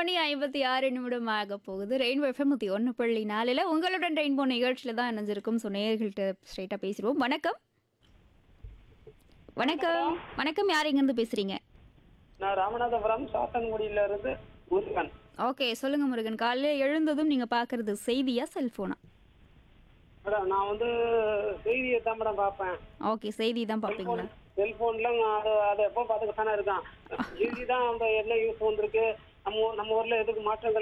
மணி ஐம்பத்தி ஆறு நிமிடம் ஆக போகுது ரெயின்போ எஃப்எம் நூற்றி ஒன்று புள்ளி நாலில் உங்களுடன் ரெயின்போ நிகழ்ச்சியில் தான் இணைஞ்சிருக்கும் ஸோ நேயர்கள்ட்ட ஸ்ட்ரைட்டாக பேசிடுவோம் வணக்கம் வணக்கம் வணக்கம் யார் இங்கேருந்து பேசுகிறீங்க நான் ராமநாதபுரம் சாத்தன்குடியில இருந்து முருகன் ஓகே சொல்லுங்கள் முருகன் காலையில் எழுந்ததும் நீங்கள் பார்க்குறது செய்தியா செல்ஃபோனா மேடம் நான் வந்து செய்தியை தான் மேடம் பார்ப்பேன் ஓகே செய்தி தான் பார்ப்பீங்களா செல்போன்ல அது அதை எப்போ பார்த்துக்க தானே இருக்கான் செய்தி தான் அந்த என்ன யூஸ் வந்திருக்கு நம்ம ஊ- நம்ம ஊர்ல எதுக்கு மாற்றங்கள்